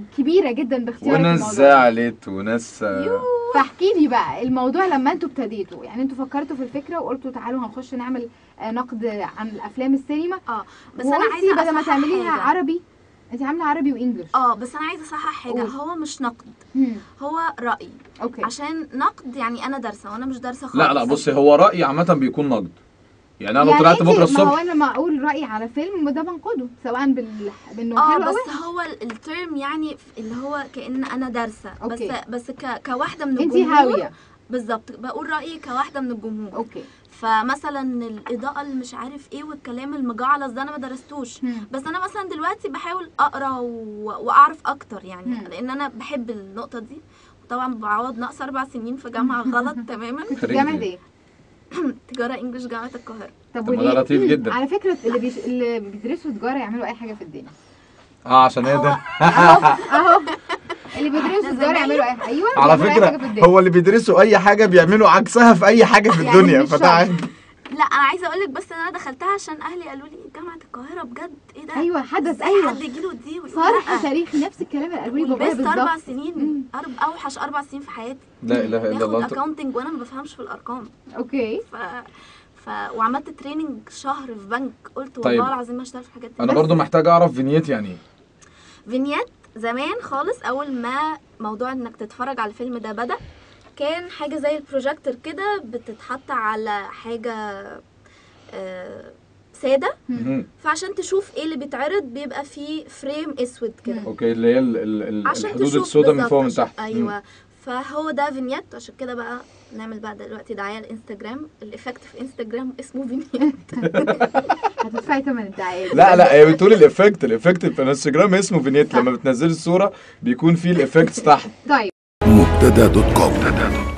كبيره جدا باختيارك وناس الموضوع ده. زعلت وناس آه، فاحكي لي بقى الموضوع لما انتوا ابتديتوا يعني انتوا فكرتوا في الفكره وقلتوا تعالوا هنخش نعمل آه، نقد عن الافلام السينما اه بس انا وقلتي عايزه بدل ما أصحح تعمليها حاجة. عربي انت عامله عربي وانجلش اه بس انا عايزه اصحح حاجه قولي. هو مش نقد مم. هو راي اوكي عشان نقد يعني انا دارسه وانا مش دارسه خالص لا لا بصي هو رأي عامة بيكون نقد يعني انا لو يعني طلعت انتي- بكرة ما هو الصبح انا لما اقول رايي على فيلم ده بنقده سواء بال بانه اه حلو او بس وحش هو ال- الترم يعني ف- اللي هو كأن انا دارسه بس أوكي. بس ك... كواحده من انت الجمهور هاويه بالظبط بقول رايي كواحده من الجمهور اوكي فمثلا الاضاءه اللي مش عارف ايه والكلام المجعلص ده انا ما درستوش مم. بس انا مثلا دلوقتي بحاول اقرا و... واعرف اكتر يعني مم. لان انا بحب النقطه دي طبعا بعوض ناقص اربع سنين في جامعه غلط تماما كنت خريج جامعه ايه؟ ايه؟ تجاره انجلش جامعه القاهره طب طب ما ده وليه؟ لطيف جدا. على فكره اللي بيش... اللي بيدرسوا تجاره يعملوا اي حاجه في الدنيا اه عشان ايه ده اهو اهو اللي بيدرسوا إحنا تجاره يعملوا اي حاجه ايوه على بيعملوا أي حاجة في فكره الدنيا. هو اللي بيدرسوا اي حاجه بيعملوا عكسها في اي حاجه في يعني الدنيا مش فده شرط. عادي لا انا عايزه اقول لك بس ان انا دخلتها عشان اهلي قالوا لي جامعه القاهره بجد ايه ده ايوه حدث إزاي ايوه حد يجيله دي ويقول صرح لأ؟ تاريخي نفس الكلام اللي قالوا لي بابايا ولبست اربع بالظبط سنين مم. أرب... اوحش اربع سنين في حياتي لا اله الا ناخد الله اكاونتنج وانا ما بفهمش في الارقام اوكي ف... ف... وعملت تريننج شهر في بنك قلت طيب. والله العظيم ما اشتغل في الحاجات دي انا بس برضو محتاج اعرف فينيت يعني ايه فينيات زمان خالص اول ما موضوع انك تتفرج على الفيلم ده بدا كان حاجه زي البروجيكتور كده بتتحط على حاجه آه، ساده مهم. فعشان تشوف ايه اللي بيتعرض بيبقى فيه فريم اسود كده اوكي اللي هي ال- ال- ال- عشان الحدود تشوف السوداء من بالظبط فوق ومن عشان- تحت ايوه فهو ده فينيت عشان كده بقى نعمل بقى دلوقتي دعايه لانستجرام الايفكت في انستجرام اسمه فينيت هتدفعي ثمن الدعايه لا لا هي بتقول الافكت الافكت في الانستجرام اسمه فينيت لما بتنزلي الصوره بيكون فيه الافكتس تحت طيب مبتدا دوت كوم